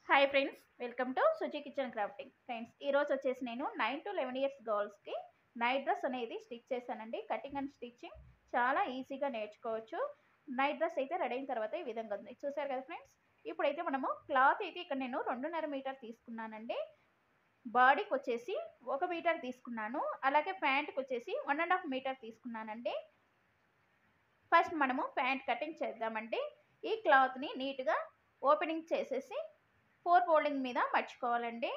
hi friends welcome to Suji kitchen crafting friends ఈరోజు వచ్చేసి నేను నైన్ టు లెవెన్ ఇయర్స్ గర్ల్స్కి నైట్ డ్రెస్ అనేది స్టిచ్ చేశానండి కటింగ్ అండ్ స్టిచ్చింగ్ చాలా ఈజీగా నేర్చుకోవచ్చు నైట్ డ్రెస్ అయితే రెడీ అయిన తర్వాత ఈ విధంగా ఉంది చూసారు కదా ఫ్రెండ్స్ ఇప్పుడైతే మనము క్లాత్ అయితే ఇక్కడ నేను రెండున్నర మీటర్ తీసుకున్నానండి బాడీకి వచ్చేసి ఒక మీటర్ తీసుకున్నాను అలాగే ప్యాంట్కి వచ్చేసి వన్ అండ్ హాఫ్ మీటర్ తీసుకున్నానండి ఫస్ట్ మనము ప్యాంట్ కటింగ్ చేద్దామండి ఈ క్లాత్ని నీట్గా ఓపెనింగ్ చేసేసి ఫోర్ ఫోల్డింగ్ మీద మర్చుకోవాలండి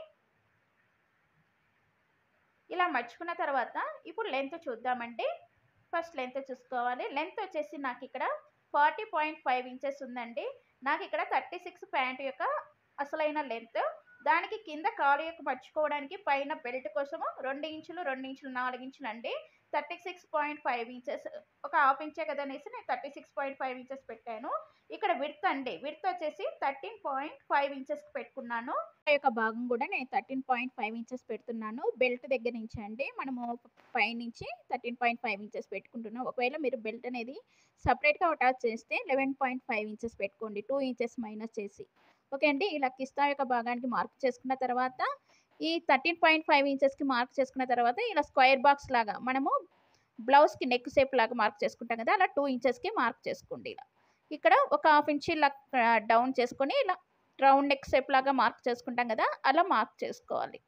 ఇలా మర్చుకున్న తర్వాత ఇప్పుడు లెంత్ చూద్దామండి ఫస్ట్ లెంత్ చూసుకోవాలి లెంత్ వచ్చేసి నాకు ఇక్కడ ఫార్టీ పాయింట్ ఫైవ్ ఇంచెస్ ఉందండి నాకు ఇక్కడ థర్టీ సిక్స్ ప్యాంట్ యొక్క అసలైన లెంత్ దానికి కింద కాలు యొక్క మర్చుకోవడానికి పైన బెల్ట్ కోసము రెండు ఇంచులు రెండు ఇంచులు నాలుగు ఇంచులు అండి thirty six point five inches ఒక హాఫ్ ఇంచే కదా అనేసి నేను thirty six point five inches పెట్టాను ఇక్కడ విడ్త్ అండి విడ్త్ వచ్చేసి థర్టీన్ పాయింట్ ఫైవ్ ఇంచెస్కి పెట్టుకున్నాను ఆ యొక్క భాగం కూడా నేను థర్టీన్ పాయింట్ ఫైవ్ ఇంచెస్ పెడుతున్నాను బెల్ట్ దగ్గర నుంచి అండి మనము పై నుంచి థర్టీన్ పాయింట్ ఫైవ్ ఇంచెస్ పెట్టుకుంటున్నాం ఒకవేళ మీరు బెల్ట్ అనేది సపరేట్గా అటాచ్ చేస్తే లెవెన్ పాయింట్ ఫైవ్ ఇంచెస్ పెట్టుకోండి టూ ఇంచెస్ మైనస్ చేసి ఓకే అండి ఇలా కిస్తా యొక్క భాగానికి మార్క్ చేసుకున్న తర్వాత ఈ థర్టీన్ పాయింట్ ఫైవ్ ఇంచెస్కి మార్క్ చేసుకున్న తర్వాత ఇలా స్క్వేర్ బాక్స్ లాగా మనము బ్లౌజ్కి నెక్ షేప్ లాగా మార్క్ చేసుకుంటాం కదా అలా టూ ఇంచెస్కి మార్క్ చేసుకోండి ఇలా ఇక్కడ ఒక హాఫ్ ఇంచ్ ఇలా డౌన్ చేసుకొని ఇలా రౌండ్ నెక్ షేప్ లాగా మార్క్ చేసుకుంటాం కదా అలా మార్క్ చేసుకోవాలి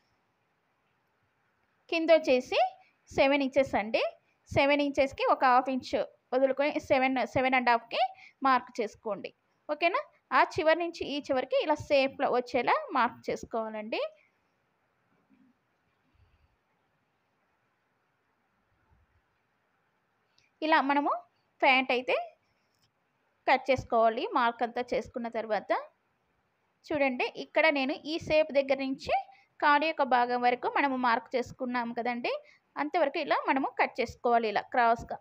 కింద వచ్చేసి సెవెన్ ఇంచెస్ అండి సెవెన్ ఇంచెస్కి ఒక హాఫ్ ఇంచ్ వదులుకొని సెవెన్ సెవెన్ అండ్ హాఫ్కి మార్క్ చేసుకోండి ఓకేనా ఆ చివరి నుంచి ఈ చివరికి ఇలా సేఫ్లో వచ్చేలా మార్క్ చేసుకోవాలండి ఇలా మనము ప్యాంట్ అయితే కట్ చేసుకోవాలి మార్క్ అంతా చేసుకున్న తర్వాత చూడండి ఇక్కడ నేను ఈ సేప్ దగ్గర నుంచి కాడి యొక్క భాగం వరకు మనము మార్క్ చేసుకున్నాము కదండి అంతవరకు ఇలా మనము కట్ చేసుకోవాలి ఇలా క్రాస్గా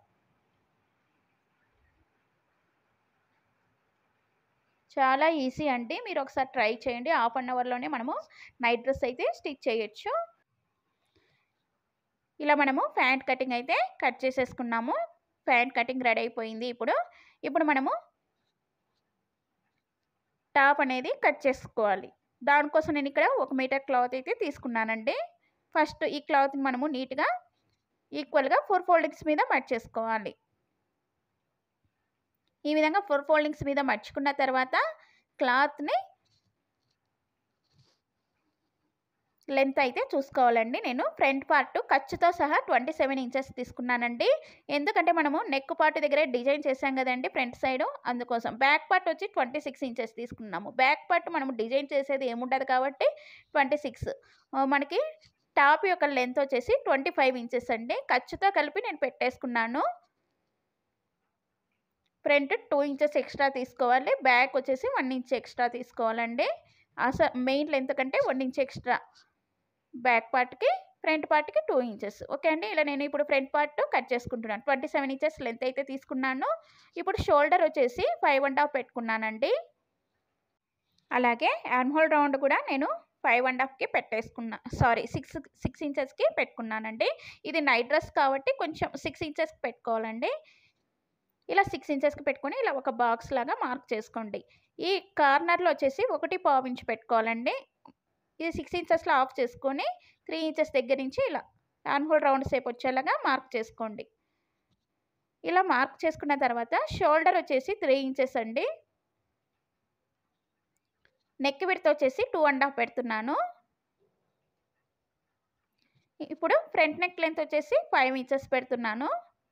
చాలా ఈజీ అండి మీరు ఒకసారి ట్రై చేయండి హాఫ్ అన్ అవర్లోనే మనము నైట్ డ్రెస్ అయితే స్టిచ్ చేయొచ్చు ఇలా మనము ప్యాంట్ కటింగ్ అయితే కట్ చేసేసుకున్నాము ప్యాంట్ కటింగ్ రెడీ అయిపోయింది ఇప్పుడు ఇప్పుడు మనము టాప్ అనేది కట్ చేసుకోవాలి దానికోసం నేను ఇక్కడ ఒక మీటర్ క్లాత్ అయితే తీసుకున్నానండి ఫస్ట్ ఈ క్లాత్ మనము నీట్గా ఈక్వల్గా ఫోర్ ఫోల్డింగ్స్ మీద మట్ చేసుకోవాలి ఈ విధంగా ఫోర్ ఫోల్డింగ్స్ మీద మర్చుకున్న తర్వాత క్లాత్ని లెంత్ అయితే చూసుకోవాలండి నేను ఫ్రంట్ పార్ట్ ఖర్చుతో సహా ట్వంటీ సెవెన్ ఇంచెస్ తీసుకున్నానండి ఎందుకంటే మనము నెక్ పార్ట్ దగ్గర డిజైన్ చేసాం కదండి ఫ్రంట్ సైడ్ అందుకోసం బ్యాక్ పార్ట్ వచ్చి ట్వంటీ సిక్స్ ఇంచెస్ తీసుకున్నాము బ్యాక్ పార్ట్ మనము డిజైన్ చేసేది ఏముండదు కాబట్టి ట్వంటీ సిక్స్ మనకి టాప్ యొక్క లెంత్ వచ్చేసి ట్వంటీ ఫైవ్ ఇంచెస్ అండి ఖర్చుతో కలిపి నేను పెట్టేసుకున్నాను ఫ్రంట్ టూ ఇంచెస్ ఎక్స్ట్రా తీసుకోవాలి బ్యాక్ వచ్చేసి వన్ ఇంచ్ ఎక్స్ట్రా తీసుకోవాలండి అసలు మెయిన్ లెంత్ కంటే వన్ ఇంచ్ ఎక్స్ట్రా బ్యాక్ పార్ట్కి ఫ్రంట్ పార్ట్కి టూ ఇంచెస్ ఓకే అండి ఇలా నేను ఇప్పుడు ఫ్రంట్ పార్ట్ కట్ చేసుకుంటున్నాను ట్వంటీ సెవెన్ ఇంచెస్ లెంత్ అయితే తీసుకున్నాను ఇప్పుడు షోల్డర్ వచ్చేసి ఫైవ్ అండ్ హాఫ్ పెట్టుకున్నానండి అలాగే యాన్హోల్ రౌండ్ కూడా నేను ఫైవ్ అండ్ హాఫ్కి పెట్టేసుకున్నా సారీ సిక్స్ సిక్స్ ఇంచెస్కి పెట్టుకున్నానండి ఇది నైట్ డ్రెస్ కాబట్టి కొంచెం సిక్స్ ఇంచెస్కి పెట్టుకోవాలండి ఇలా సిక్స్ ఇంచెస్కి పెట్టుకొని ఇలా ఒక బాక్స్ లాగా మార్క్ చేసుకోండి ఈ కార్నర్లో వచ్చేసి ఒకటి పావు ఇంచ్ పెట్టుకోవాలండి ఇది సిక్స్ ఇంచెస్లో ఆఫ్ చేసుకొని త్రీ ఇంచెస్ దగ్గర నుంచి ఇలా హోల్ రౌండ్ షేప్ వచ్చేలాగా మార్క్ చేసుకోండి ఇలా మార్క్ చేసుకున్న తర్వాత షోల్డర్ వచ్చేసి త్రీ ఇంచెస్ అండి నెక్ విడత వచ్చేసి టూ అండ్ హాఫ్ పెడుతున్నాను ఇప్పుడు ఫ్రంట్ నెక్ లెంత్ వచ్చేసి ఫైవ్ ఇంచెస్ పెడుతున్నాను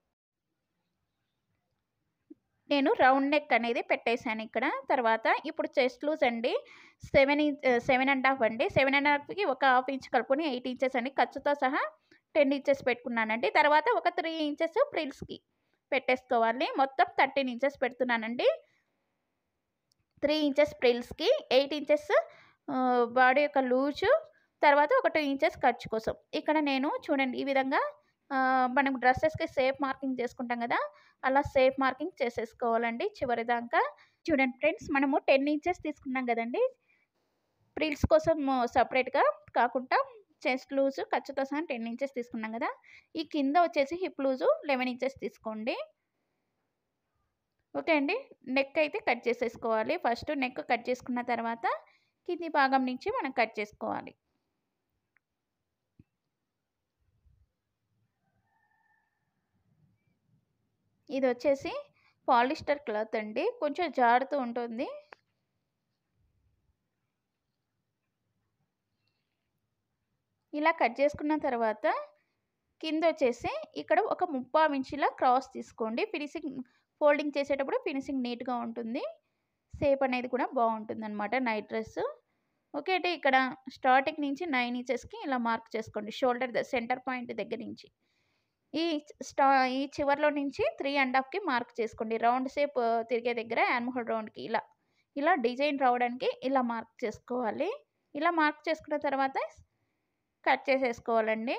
నేను రౌండ్ నెక్ అనేది పెట్టేశాను ఇక్కడ తర్వాత ఇప్పుడు చెస్ట్ లూజ్ అండి seven inch seven and half అండి సెవెన్ అండ్ హాఫ్కి ఒక హాఫ్ ఇంచ్ కలుపుకొని ఎయిట్ ఇంచెస్ అండి ఖర్చుతో సహా టెన్ ఇంచెస్ పెట్టుకున్నానండి తర్వాత ఒక త్రీ ఇంచెస్ ప్రిల్స్కి పెట్టేసుకోవాలి మొత్తం థర్టీన్ ఇంచెస్ పెడుతున్నానండి త్రీ ఇంచెస్ ప్రిల్స్కి ఎయిట్ ఇంచెస్ బాడీ యొక్క లూజు తర్వాత ఒక టూ ఇంచెస్ ఖర్చు కోసం ఇక్కడ నేను చూడండి ఈ విధంగా మనం డ్రెస్సెస్కి సేఫ్ మార్కింగ్ చేసుకుంటాం కదా అలా సేఫ్ మార్కింగ్ చేసేసుకోవాలండి చివరి దాకా చూడండి ఫ్రెండ్స్ మనము టెన్ ఇంచెస్ తీసుకున్నాం కదండి ప్రిల్స్ కోసం సపరేట్గా కాకుండా చెస్ట్ లూజు ఖర్చుతో సహా టెన్ ఇంచెస్ తీసుకున్నాం కదా ఈ కింద వచ్చేసి హిప్ లూజు లెవెన్ ఇంచెస్ తీసుకోండి ఓకే అండి నెక్ అయితే కట్ చేసేసుకోవాలి ఫస్ట్ నెక్ కట్ చేసుకున్న తర్వాత కింది భాగం నుంచి మనం కట్ చేసుకోవాలి ఇది వచ్చేసి పాలిస్టర్ క్లాత్ అండి కొంచెం జారుతూ ఉంటుంది ఇలా కట్ చేసుకున్న తర్వాత కింద వచ్చేసి ఇక్కడ ఒక ముప్పావు ఇంచుల క్రాస్ తీసుకోండి ఫినిషింగ్ ఫోల్డింగ్ చేసేటప్పుడు ఫినిషింగ్ నీట్గా ఉంటుంది సేప్ అనేది కూడా బాగుంటుంది అనమాట నైట్ డ్రెస్ ఓకే అంటే ఇక్కడ స్టార్టింగ్ నుంచి నైన్ ఇంచెస్కి ఇలా మార్క్ చేసుకోండి షోల్డర్ సెంటర్ పాయింట్ దగ్గర నుంచి ఈ స్టా ఈ చివర్లో నుంచి త్రీ అండ్ హాఫ్కి మార్క్ చేసుకోండి రౌండ్ షేప్ తిరిగే దగ్గర యాన్మోహల్ రౌండ్కి ఇలా ఇలా డిజైన్ రావడానికి ఇలా మార్క్ చేసుకోవాలి ఇలా మార్క్ చేసుకున్న తర్వాత కట్ చేసేసుకోవాలండి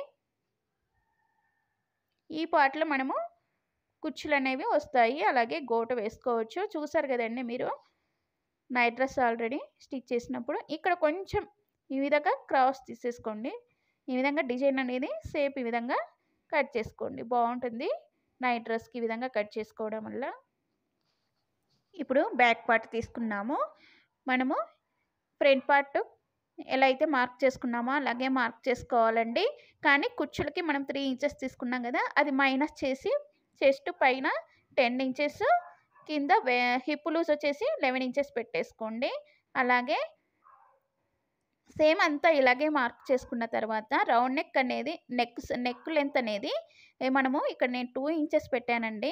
ఈ పార్ట్లో మనము కుచ్చులు అనేవి వస్తాయి అలాగే గోటు వేసుకోవచ్చు చూసారు కదండి మీరు నైట్ డ్రెస్ ఆల్రెడీ స్టిచ్ చేసినప్పుడు ఇక్కడ కొంచెం ఈ విధంగా క్రాస్ తీసేసుకోండి ఈ విధంగా డిజైన్ అనేది సేప్ ఈ విధంగా కట్ చేసుకోండి బాగుంటుంది నైట్ డ్రెస్కి ఈ విధంగా కట్ చేసుకోవడం వల్ల ఇప్పుడు బ్యాక్ పార్ట్ తీసుకున్నాము మనము ఫ్రంట్ పార్ట్ ఎలా అయితే మార్క్ చేసుకున్నామో అలాగే మార్క్ చేసుకోవాలండి కానీ కుచ్చులకి మనం త్రీ ఇంచెస్ తీసుకున్నాం కదా అది మైనస్ చేసి చెస్ట్ పైన టెన్ ఇంచెస్ కింద హిప్ లూజ్ వచ్చేసి లెవెన్ ఇంచెస్ పెట్టేసుకోండి అలాగే సేమ్ అంతా ఇలాగే మార్క్ చేసుకున్న తర్వాత రౌండ్ నెక్ అనేది నెక్ నెక్ లెంత్ అనేది మనము ఇక్కడ నేను టూ ఇంచెస్ పెట్టానండి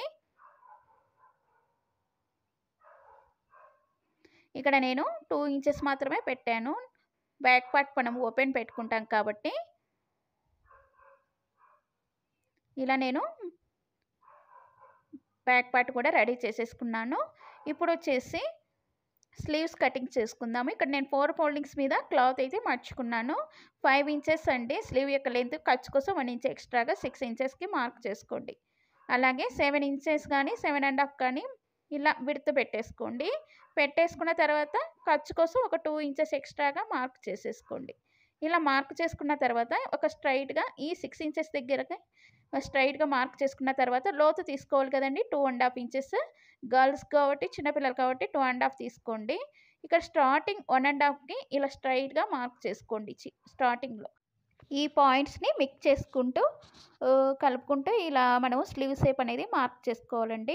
ఇక్కడ నేను టూ ఇంచెస్ మాత్రమే పెట్టాను బ్యాక్ పార్ట్ మనం ఓపెన్ పెట్టుకుంటాం కాబట్టి ఇలా నేను బ్యాక్ పార్ట్ కూడా రెడీ చేసేసుకున్నాను ఇప్పుడు వచ్చేసి స్లీవ్స్ కటింగ్ చేసుకుందాము ఇక్కడ నేను ఫోర్ ఫోల్డింగ్స్ మీద క్లాత్ అయితే మర్చుకున్నాను ఫైవ్ ఇంచెస్ అండి స్లీవ్ యొక్క లెంత్ ఖర్చు కోసం వన్ ఇంచ్ ఎక్స్ట్రాగా సిక్స్ ఇంచెస్కి మార్క్ చేసుకోండి అలాగే సెవెన్ ఇంచెస్ కానీ సెవెన్ అండ్ హాఫ్ కానీ ఇలా విడత పెట్టేసుకోండి పెట్టేసుకున్న తర్వాత ఖర్చు కోసం ఒక టూ ఇంచెస్ ఎక్స్ట్రాగా మార్క్ చేసేసుకోండి ఇలా మార్క్ చేసుకున్న తర్వాత ఒక స్ట్రైట్గా ఈ సిక్స్ ఇంచెస్ దగ్గరకి స్ట్రైట్గా మార్క్ చేసుకున్న తర్వాత లోతు తీసుకోవాలి కదండి two and half inches girls కాబట్టి చిన్నపిల్లలు కాబట్టి టూ అండ్ హాఫ్ తీసుకోండి ఇక్కడ స్టార్టింగ్ వన్ అండ్ హాఫ్కి ఇలా స్ట్రైట్గా మార్క్ చేసుకోండి స్టార్టింగ్లో ఈ పాయింట్స్ని మిక్స్ చేసుకుంటూ కలుపుకుంటూ ఇలా మనము స్లీవ్ షేప్ అనేది మార్క్ చేసుకోవాలండి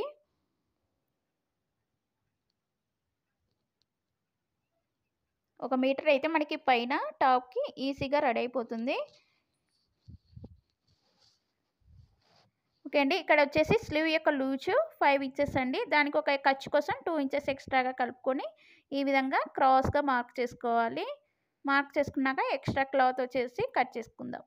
ఒక మీటర్ అయితే మనకి పైన టాప్కి ఈజీగా రెడీ అయిపోతుంది ఓకే అండి ఇక్కడ వచ్చేసి స్లీవ్ యొక్క లూజు ఫైవ్ ఇంచెస్ అండి దానికి ఒక ఖర్చు కోసం టూ ఇంచెస్ ఎక్స్ట్రాగా కలుపుకొని ఈ విధంగా క్రాస్గా మార్క్ చేసుకోవాలి మార్క్ చేసుకున్నాక ఎక్స్ట్రా క్లాత్ వచ్చేసి కట్ చేసుకుందాం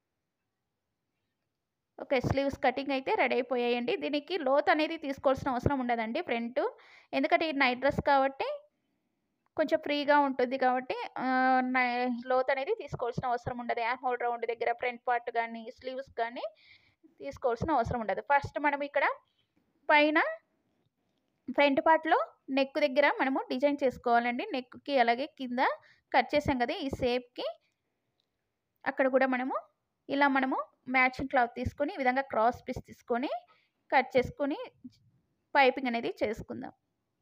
ఓకే స్లీవ్స్ కటింగ్ అయితే రెడీ అయిపోయాయండి దీనికి లోత్ అనేది తీసుకోవాల్సిన అవసరం ఉండదండి ఫ్రంట్ ఎందుకంటే ఇది నైట్ డ్రెస్ కాబట్టి కొంచెం ఫ్రీగా ఉంటుంది కాబట్టి లోత్ అనేది తీసుకోవాల్సిన అవసరం ఉండదు యాన్ హోల్ రౌండ్ దగ్గర ఫ్రంట్ పార్ట్ కానీ స్లీవ్స్ కానీ తీసుకోవాల్సిన అవసరం ఉండదు ఫస్ట్ మనం ఇక్కడ పైన ఫ్రంట్ పార్ట్లో నెక్ దగ్గర మనము డిజైన్ చేసుకోవాలండి నెక్కి అలాగే కింద కట్ చేసాం కదా ఈ షేప్కి అక్కడ కూడా మనము ఇలా మనము మ్యాచింగ్ క్లాత్ తీసుకొని ఈ విధంగా క్రాస్ పీస్ తీసుకొని కట్ చేసుకొని పైపింగ్ అనేది చేసుకుందాం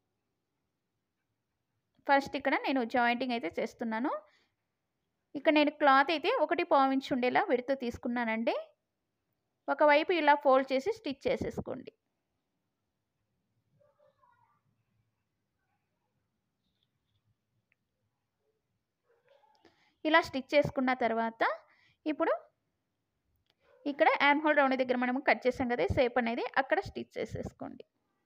ఫస్ట్ ఇక్కడ నేను జాయింటింగ్ అయితే చేస్తున్నాను ఇక్కడ నేను క్లాత్ అయితే ఒకటి పావించి ఉండేలా విడుతూ తీసుకున్నానండి ఒకవైపు ఇలా ఫోల్డ్ చేసి స్టిచ్ చేసేసుకోండి ఇలా స్టిచ్ చేసుకున్న తర్వాత ఇప్పుడు ఇక్కడ యాన్ హోల్ రౌండ్ దగ్గర మనము కట్ చేసాం కదా సేప్ అనేది అక్కడ స్టిచ్ చేసేసుకోండి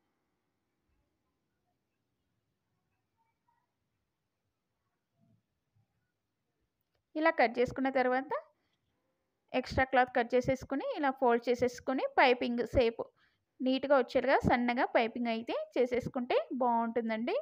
ఇలా కట్ చేసుకున్న తర్వాత ఎక్స్ట్రా క్లాత్ కట్ చేసేసుకుని ఇలా ఫోల్డ్ చేసేసుకొని పైపింగ్ సేపు నీట్గా వచ్చేలాగా సన్నగా పైపింగ్ అయితే చేసేసుకుంటే బాగుంటుందండి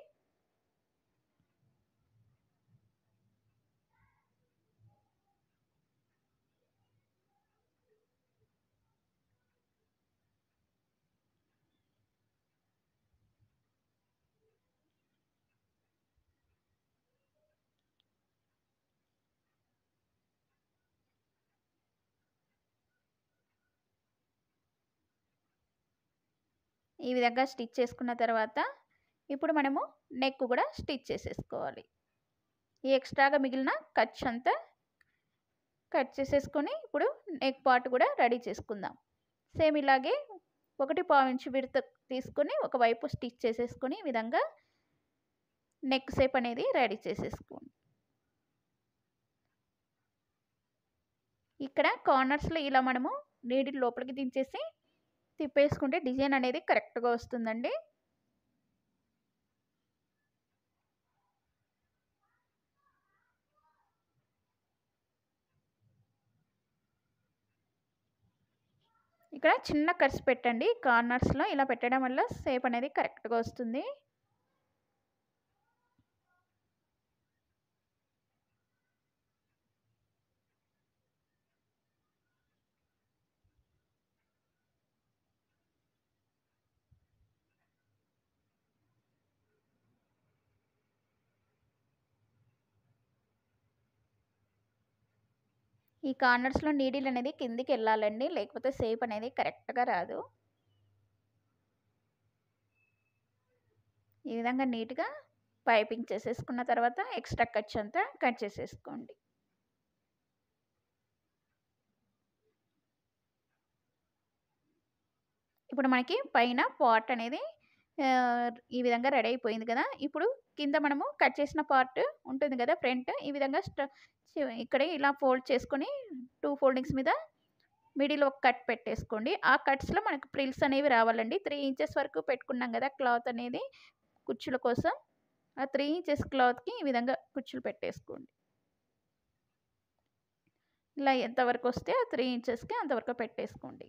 ఈ విధంగా స్టిచ్ చేసుకున్న తర్వాత ఇప్పుడు మనము నెక్ కూడా స్టిచ్ చేసేసుకోవాలి ఈ ఎక్స్ట్రాగా మిగిలిన ఖర్చు అంతా కట్ చేసేసుకొని ఇప్పుడు నెక్ పార్ట్ కూడా రెడీ చేసుకుందాం సేమ్ ఇలాగే ఒకటి పావు ఇంచు విడత తీసుకొని ఒకవైపు స్టిచ్ చేసేసుకొని ఈ విధంగా నెక్ షేప్ అనేది రెడీ చేసేసుకోండి ఇక్కడ కార్నర్స్లో ఇలా మనము నీడి లోపలికి దించేసి తిప్పేసుకుంటే డిజైన్ అనేది కరెక్ట్గా వస్తుందండి ఇక్కడ చిన్న కట్స్ పెట్టండి కార్నర్స్లో ఇలా పెట్టడం వల్ల షేప్ అనేది కరెక్ట్గా వస్తుంది ఈ కార్నర్స్లో నీడిల్ అనేది కిందికి వెళ్ళాలండి లేకపోతే షేప్ అనేది కరెక్ట్గా రాదు ఈ విధంగా నీట్గా పైపింగ్ చేసేసుకున్న తర్వాత ఎక్స్ట్రా కట్స్ అంతా కట్ చేసేసుకోండి ఇప్పుడు మనకి పైన పార్ట్ అనేది ఈ విధంగా రెడీ అయిపోయింది కదా ఇప్పుడు కింద మనము కట్ చేసిన పార్ట్ ఉంటుంది కదా ఫ్రంట్ ఈ విధంగా ఇక్కడ ఇలా ఫోల్డ్ చేసుకొని టూ ఫోల్డింగ్స్ మీద మిడిల్ ఒక కట్ పెట్టేసుకోండి ఆ కట్స్లో మనకు ప్రిల్స్ అనేవి రావాలండి త్రీ ఇంచెస్ వరకు పెట్టుకున్నాం కదా క్లాత్ అనేది కుచ్చుల కోసం ఆ త్రీ ఇంచెస్ క్లాత్కి ఈ విధంగా కుచ్చులు పెట్టేసుకోండి ఇలా ఎంతవరకు వస్తే ఆ త్రీ ఇంచెస్కి అంతవరకు పెట్టేసుకోండి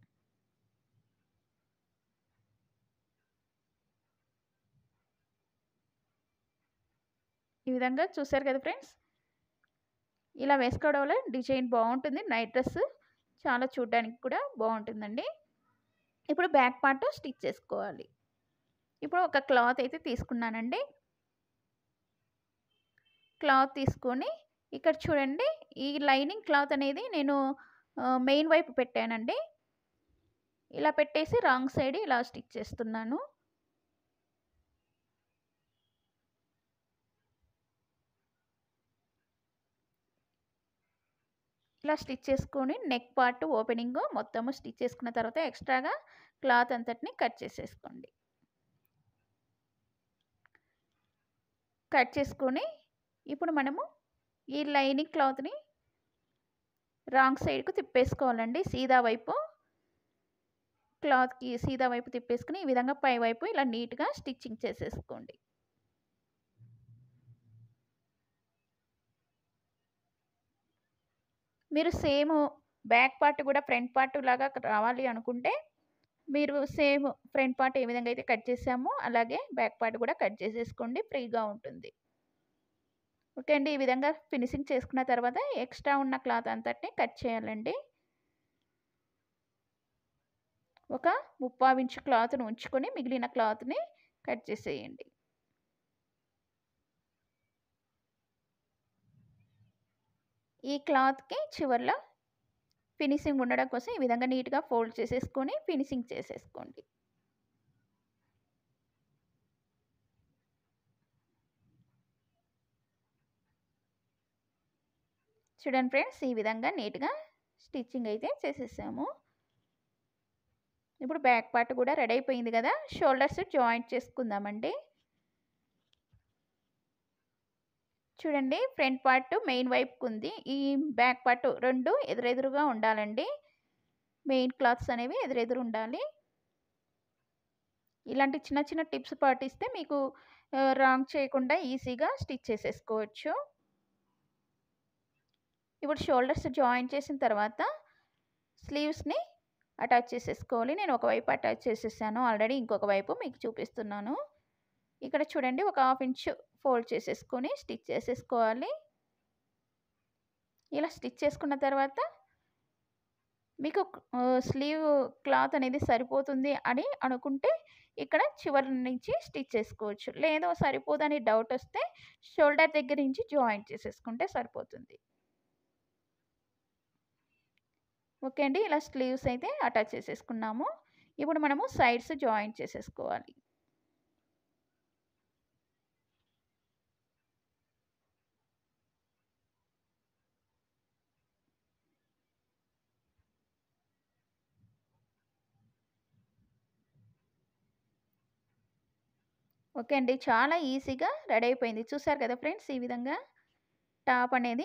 ఈ విధంగా చూసారు కదా ఫ్రెండ్స్ ఇలా వేసుకోవడం వల్ల డిజైన్ బాగుంటుంది నైట్ డ్రెస్ చాలా చూడడానికి కూడా బాగుంటుందండి ఇప్పుడు బ్యాక్ పార్ట్ స్టిచ్ చేసుకోవాలి ఇప్పుడు ఒక క్లాత్ అయితే తీసుకున్నానండి క్లాత్ తీసుకొని ఇక్కడ చూడండి ఈ లైనింగ్ క్లాత్ అనేది నేను మెయిన్ వైపు పెట్టానండి ఇలా పెట్టేసి రాంగ్ సైడ్ ఇలా స్టిచ్ చేస్తున్నాను ఇలా స్టిచ్ చేసుకొని నెక్ పార్ట్ ఓపెనింగ్ మొత్తము స్టిచ్ చేసుకున్న తర్వాత ఎక్స్ట్రాగా క్లాత్ అంతటిని కట్ చేసేసుకోండి కట్ చేసుకొని ఇప్పుడు మనము ఈ లైనింగ్ క్లాత్ని రాంగ్ సైడ్కు తిప్పేసుకోవాలండి సీదా వైపు క్లాత్కి సీదా వైపు తిప్పేసుకుని ఈ విధంగా పై వైపు ఇలా నీట్గా స్టిచ్చింగ్ చేసేసుకోండి మీరు సేమ్ బ్యాక్ పార్ట్ కూడా ఫ్రంట్ పార్ట్ లాగా రావాలి అనుకుంటే మీరు సేమ్ ఫ్రంట్ పార్ట్ ఏ విధంగా అయితే కట్ చేసామో అలాగే బ్యాక్ పార్ట్ కూడా కట్ చేసేసుకోండి ఫ్రీగా ఉంటుంది ఓకే అండి ఈ విధంగా ఫినిషింగ్ చేసుకున్న తర్వాత ఎక్స్ట్రా ఉన్న క్లాత్ అంతటిని కట్ చేయాలండి ఒక ముప్పావు ఇంచు క్లాత్ను ఉంచుకొని మిగిలిన క్లాత్ని కట్ చేసేయండి ఈ క్లాత్కి చివర్లో ఫినిషింగ్ ఉండడం కోసం ఈ విధంగా నీట్గా ఫోల్డ్ చేసేసుకొని ఫినిషింగ్ చేసేసుకోండి చూడండి ఫ్రెండ్స్ ఈ విధంగా నీట్గా స్టిచ్చింగ్ అయితే చేసేసాము ఇప్పుడు బ్యాక్ పార్ట్ కూడా రెడీ అయిపోయింది కదా షోల్డర్స్ జాయింట్ చేసుకుందామండి చూడండి ఫ్రంట్ పార్ట్ మెయిన్ వైపుకు ఉంది ఈ బ్యాక్ పార్ట్ రెండు ఎదురెదురుగా ఉండాలండి మెయిన్ క్లాత్స్ అనేవి ఎదురెదురు ఉండాలి ఇలాంటి చిన్న చిన్న టిప్స్ పాటిస్తే మీకు రాంగ్ చేయకుండా ఈజీగా స్టిచ్ చేసేసుకోవచ్చు ఇప్పుడు షోల్డర్స్ జాయిన్ చేసిన తర్వాత స్లీవ్స్ని అటాచ్ చేసేసుకోవాలి నేను ఒకవైపు అటాచ్ చేసేసాను ఆల్రెడీ ఇంకొక వైపు మీకు చూపిస్తున్నాను ఇక్కడ చూడండి ఒక హాఫ్ ఇంచ్ ఫోల్డ్ చేసేసుకొని స్టిచ్ చేసేసుకోవాలి ఇలా స్టిచ్ చేసుకున్న తర్వాత మీకు స్లీవ్ క్లాత్ అనేది సరిపోతుంది అని అనుకుంటే ఇక్కడ చివరి నుంచి స్టిచ్ చేసుకోవచ్చు లేదు సరిపోదని డౌట్ వస్తే షోల్డర్ దగ్గర నుంచి జాయింట్ చేసేసుకుంటే సరిపోతుంది ఓకే అండి ఇలా స్లీవ్స్ అయితే అటాచ్ చేసేసుకున్నాము ఇప్పుడు మనము సైడ్స్ జాయింట్ చేసేసుకోవాలి ఓకే అండి చాలా ఈజీగా రెడీ అయిపోయింది చూసారు కదా ఫ్రెండ్స్ ఈ విధంగా టాప్ అనేది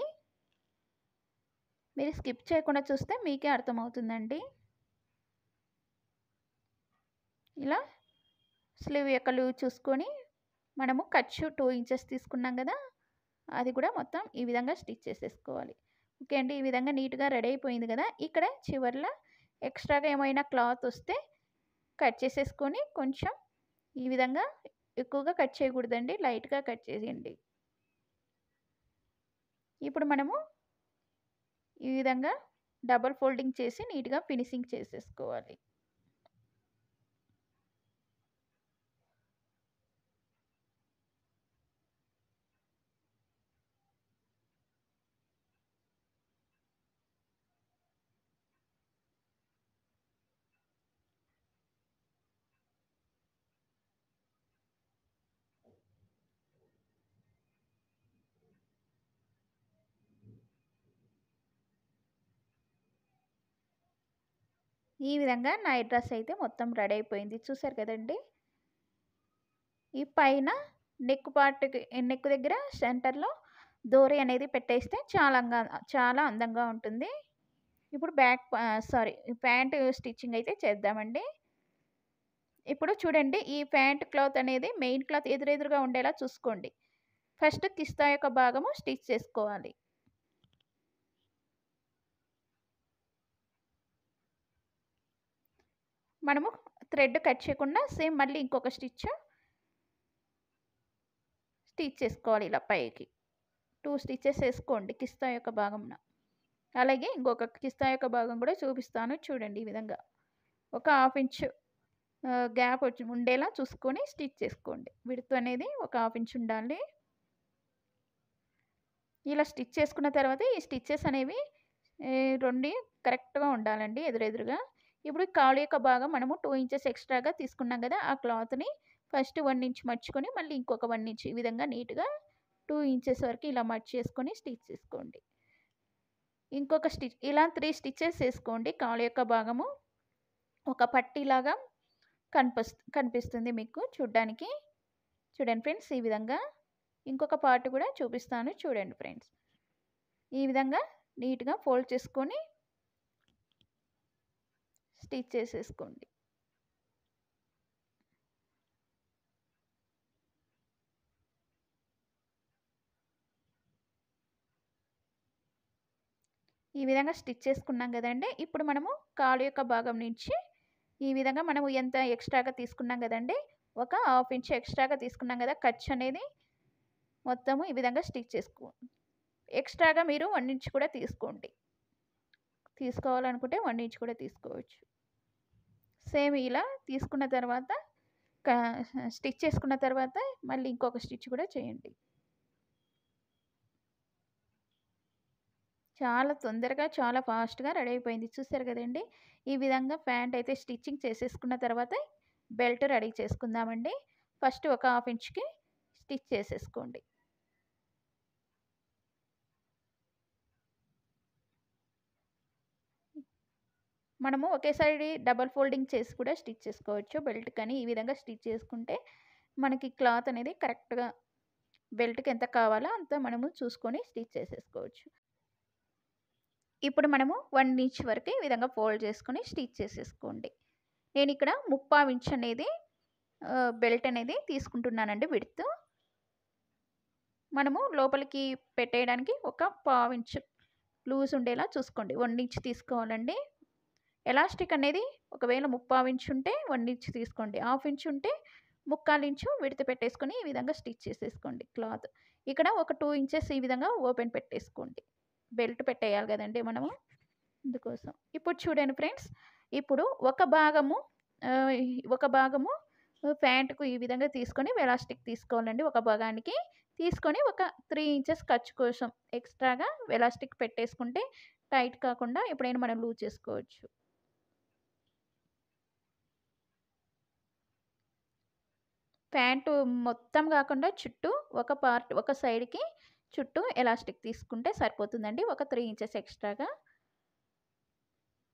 మీరు స్కిప్ చేయకుండా చూస్తే మీకే అర్థమవుతుందండి ఇలా స్లీవ్ యొక్క లూజ్ చూసుకొని మనము ఖర్చు టూ ఇంచెస్ తీసుకున్నాం కదా అది కూడా మొత్తం ఈ విధంగా స్టిచ్ చేసేసుకోవాలి ఓకే అండి ఈ విధంగా నీట్గా రెడీ అయిపోయింది కదా ఇక్కడ చివర్లో ఎక్స్ట్రాగా ఏమైనా క్లాత్ వస్తే కట్ చేసేసుకొని కొంచెం ఈ విధంగా ఎక్కువగా కట్ చేయకూడదండి లైట్గా కట్ చేసేయండి ఇప్పుడు మనము ఈ విధంగా డబల్ ఫోల్డింగ్ చేసి నీట్గా ఫినిషింగ్ చేసేసుకోవాలి ఈ విధంగా నైట్ డ్రెస్ అయితే మొత్తం రెడీ అయిపోయింది చూసారు కదండి ఈ పైన నెక్ పార్ట్కి నెక్ దగ్గర సెంటర్లో దోరి అనేది పెట్టేస్తే చాలా చాలా అందంగా ఉంటుంది ఇప్పుడు బ్యాక్ సారీ ప్యాంట్ స్టిచ్చింగ్ అయితే చేద్దామండి ఇప్పుడు చూడండి ఈ ప్యాంట్ క్లాత్ అనేది మెయిన్ క్లాత్ ఎదురెదురుగా ఉండేలా చూసుకోండి ఫస్ట్ కిస్తా యొక్క భాగము స్టిచ్ చేసుకోవాలి మనము థ్రెడ్ కట్ చేయకుండా సేమ్ మళ్ళీ ఇంకొక స్టిచ్ స్టిచ్ చేసుకోవాలి ఇలా పైకి టూ స్టిచెస్ వేసుకోండి కిస్తా యొక్క భాగంన అలాగే ఇంకొక కిస్తా యొక్క భాగం కూడా చూపిస్తాను చూడండి ఈ విధంగా ఒక హాఫ్ ఇంచ్ గ్యాప్ వచ్చి ఉండేలా చూసుకొని స్టిచ్ చేసుకోండి విడుతు అనేది ఒక హాఫ్ ఇంచ్ ఉండాలి ఇలా స్టిచ్ చేసుకున్న తర్వాత ఈ స్టిచ్చెస్ అనేవి రెండు కరెక్ట్గా ఉండాలండి ఎదురెదురుగా ఇప్పుడు కాలు యొక్క భాగం మనము టూ ఇంచెస్ ఎక్స్ట్రాగా తీసుకున్నాం కదా ఆ క్లాత్ని ఫస్ట్ వన్ ఇంచ్ మర్చుకొని మళ్ళీ ఇంకొక వన్ ఇంచ్ ఈ విధంగా నీట్గా టూ ఇంచెస్ వరకు ఇలా మర్చ్ చేసుకొని స్టిచ్ చేసుకోండి ఇంకొక స్టిచ్ ఇలా త్రీ స్టిచ్చెస్ వేసుకోండి కాలు యొక్క భాగము ఒక పట్టీలాగా కనిపిస్తు కనిపిస్తుంది మీకు చూడ్డానికి చూడండి ఫ్రెండ్స్ ఈ విధంగా ఇంకొక పార్ట్ కూడా చూపిస్తాను చూడండి ఫ్రెండ్స్ ఈ విధంగా నీట్గా ఫోల్డ్ చేసుకొని స్టిచ్ చేసేసుకోండి ఈ విధంగా స్టిచ్ చేసుకున్నాం కదండి ఇప్పుడు మనము కాలు యొక్క భాగం నుంచి ఈ విధంగా మనము ఎంత ఎక్స్ట్రాగా తీసుకున్నాం కదండి ఒక హాఫ్ ఇంచ్ ఎక్స్ట్రాగా తీసుకున్నాం కదా ఖర్చు అనేది మొత్తము ఈ విధంగా స్టిచ్ చేసుకో ఎక్స్ట్రాగా మీరు వన్ ఇంచ్ కూడా తీసుకోండి తీసుకోవాలనుకుంటే వన్ ఇంచ్ కూడా తీసుకోవచ్చు సేమ్ ఇలా తీసుకున్న తర్వాత స్టిచ్ చేసుకున్న తర్వాత మళ్ళీ ఇంకొక స్టిచ్ కూడా చేయండి చాలా తొందరగా చాలా ఫాస్ట్గా రెడీ అయిపోయింది చూసారు కదండి ఈ విధంగా ప్యాంట్ అయితే స్టిచ్చింగ్ చేసేసుకున్న తర్వాత బెల్ట్ రెడీ చేసుకుందామండి ఫస్ట్ ఒక హాఫ్ ఇంచ్కి స్టిచ్ చేసేసుకోండి మనము ఒకేసారి డబల్ ఫోల్డింగ్ చేసి కూడా స్టిచ్ చేసుకోవచ్చు బెల్ట్ కానీ ఈ విధంగా స్టిచ్ చేసుకుంటే మనకి క్లాత్ అనేది కరెక్ట్గా బెల్ట్కి ఎంత కావాలో అంత మనము చూసుకొని స్టిచ్ చేసేసుకోవచ్చు ఇప్పుడు మనము వన్ ఇంచ్ వరకు ఈ విధంగా ఫోల్డ్ చేసుకొని స్టిచ్ చేసేసుకోండి నేను ఇక్కడ ముప్పావు ఇంచ్ అనేది బెల్ట్ అనేది తీసుకుంటున్నానండి విడుతూ మనము లోపలికి పెట్టేయడానికి ఒక పావు ఇంచ్ లూజ్ ఉండేలా చూసుకోండి వన్ ఇంచ్ తీసుకోవాలండి ఎలాస్టిక్ అనేది ఒకవేళ ముప్పావు ఇంచ్ ఉంటే వన్ ఇంచ్ తీసుకోండి హాఫ్ ఇంచ్ ఉంటే ముక్కాలు ఇంచు విడత పెట్టేసుకొని ఈ విధంగా స్టిచ్ చేసేసుకోండి క్లాత్ ఇక్కడ ఒక టూ ఇంచెస్ ఈ విధంగా ఓపెన్ పెట్టేసుకోండి బెల్ట్ పెట్టేయాలి కదండి మనము అందుకోసం ఇప్పుడు చూడండి ఫ్రెండ్స్ ఇప్పుడు ఒక భాగము ఒక భాగము ప్యాంటుకు ఈ విధంగా తీసుకొని వెలాస్టిక్ తీసుకోవాలండి ఒక భాగానికి తీసుకొని ఒక త్రీ ఇంచెస్ ఖర్చు కోసం ఎక్స్ట్రాగా వెలాస్టిక్ పెట్టేసుకుంటే టైట్ కాకుండా ఎప్పుడైనా మనం లూజ్ చేసుకోవచ్చు ప్యాంటు మొత్తం కాకుండా చుట్టూ ఒక పార్ట్ ఒక సైడ్కి చుట్టూ ఎలాస్టిక్ తీసుకుంటే సరిపోతుందండి ఒక త్రీ ఇంచెస్ ఎక్స్ట్రాగా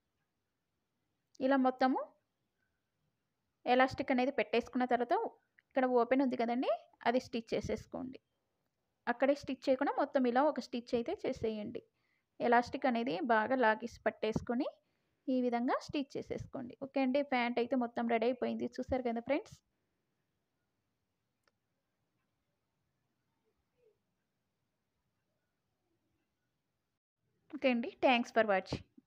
ఇలా మొత్తము ఎలాస్టిక్ అనేది పెట్టేసుకున్న తర్వాత ఇక్కడ ఓపెన్ ఉంది కదండి అది స్టిచ్ చేసేసుకోండి అక్కడే స్టిచ్ చేయకుండా మొత్తం ఇలా ఒక స్టిచ్ అయితే చేసేయండి ఎలాస్టిక్ అనేది బాగా లాగేసి పట్టేసుకొని ఈ విధంగా స్టిచ్ చేసేసుకోండి ఓకే అండి ప్యాంట్ అయితే మొత్తం రెడీ అయిపోయింది చూసారు కదా ఫ్రెండ్స్ ఓకే అండి థ్యాంక్స్ ఫర్ వాచింగ్